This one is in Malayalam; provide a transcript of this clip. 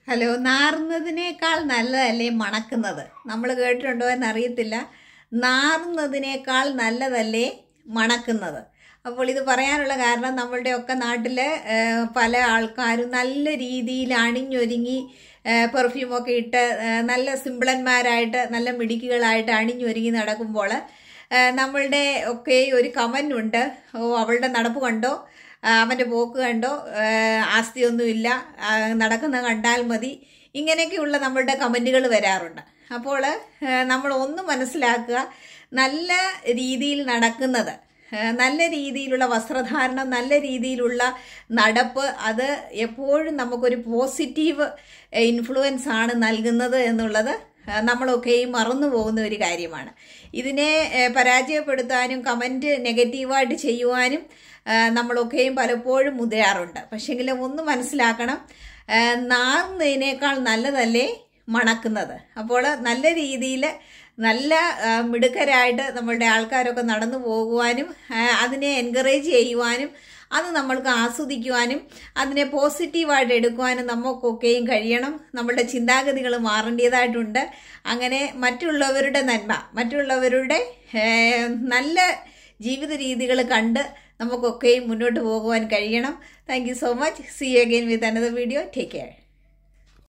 ഹലോ നാറുന്നതിനേക്കാൾ നല്ലതല്ലേ മണക്കുന്നത് നമ്മൾ കേട്ടിട്ടുണ്ടോ എന്നറിയത്തില്ല നാറുന്നതിനേക്കാൾ നല്ലതല്ലേ മണക്കുന്നത് അപ്പോൾ ഇത് പറയാനുള്ള കാരണം നമ്മളുടെ ഒക്കെ നാട്ടിൽ പല ആൾക്കാരും നല്ല രീതിയിൽ അണിഞ്ഞൊരുങ്ങി പെർഫ്യൂമൊക്കെ ഇട്ട് ആ, നല്ല സിമ്പിളന്മാരായിട്ട് നല്ല മിടുക്കികളായിട്ട് അണിഞ്ഞൊരുങ്ങി നടക്കുമ്പോൾ ആ, നമ്മളുടെ ഒക്കെ ഒരു കമൻ്റ് ഉണ്ട് ഓ അവളുടെ നടപ്പ് കണ്ടോ ആ, അവൻ്റെ പോക്ക് കണ്ടോ ആ, ആസ്തിയൊന്നുമില്ല ആ, നടക്കുന്ന കണ്ടാൽ മതി ഇങ്ങനെയൊക്കെയുള്ള നമ്മളുടെ കമൻറ്റുകൾ വരാറുണ്ട് അപ്പോൾ ആ, നമ്മൾ ഒന്ന് മനസ്സിലാക്കുക നല്ല രീതിയിൽ നടക്കുന്നത് ആ, നല്ല രീതിയിലുള്ള വസ്ത്രധാരണം നല്ല രീതിയിലുള്ള നടപ്പ് അത് എപ്പോഴും നമുക്കൊരു പോസിറ്റീവ് ഇൻഫ്ലുവൻസ് ആണ് നൽകുന്നത് എന്നുള്ളത് ആ, നമ്മളൊക്കെയും മറന്നു പോകുന്ന ഒരു കാര്യമാണ് ഇതിനെ ഏ, പരാജയപ്പെടുത്താനും കമൻറ്റ് നെഗറ്റീവായിട്ട് ചെയ്യുവാനും ആ, നമ്മളൊക്കെയും പലപ്പോഴും മുതിരാറുണ്ട് പക്ഷെങ്കിൽ ഒന്ന് മനസ്സിലാക്കണം ആ, നാറുന്നതിനേക്കാൾ നല്ലതല്ലേ മണക്കുന്നത് അപ്പോൾ നല്ല രീതിയിൽ നല്ല ആ, മിടുക്കരായിട്ട് നമ്മളുടെ ആൾക്കാരൊക്കെ നടന്നു പോകുവാനും ആ, അതിനെ എൻകറേജ് ചെയ്യുവാനും അത് നമ്മൾക്ക് ആസ്വദിക്കുവാനും അതിനെ പോസിറ്റീവായിട്ട് എടുക്കുവാനും നമുക്കൊക്കെയും കഴിയണം നമ്മളുടെ ചിന്താഗതികൾ മാറേണ്ടതായിട്ടുണ്ട് അങ്ങനെ മറ്റുള്ളവരുടെ നന്മ മറ്റുള്ളവരുടെ ഏഹ്, നല്ല ജീവിത രീതികൾ കണ്ട് നമുക്കൊക്കെയും മുന്നോട്ട് പോകുവാൻ കഴിയണം thank you so much see again with another video take care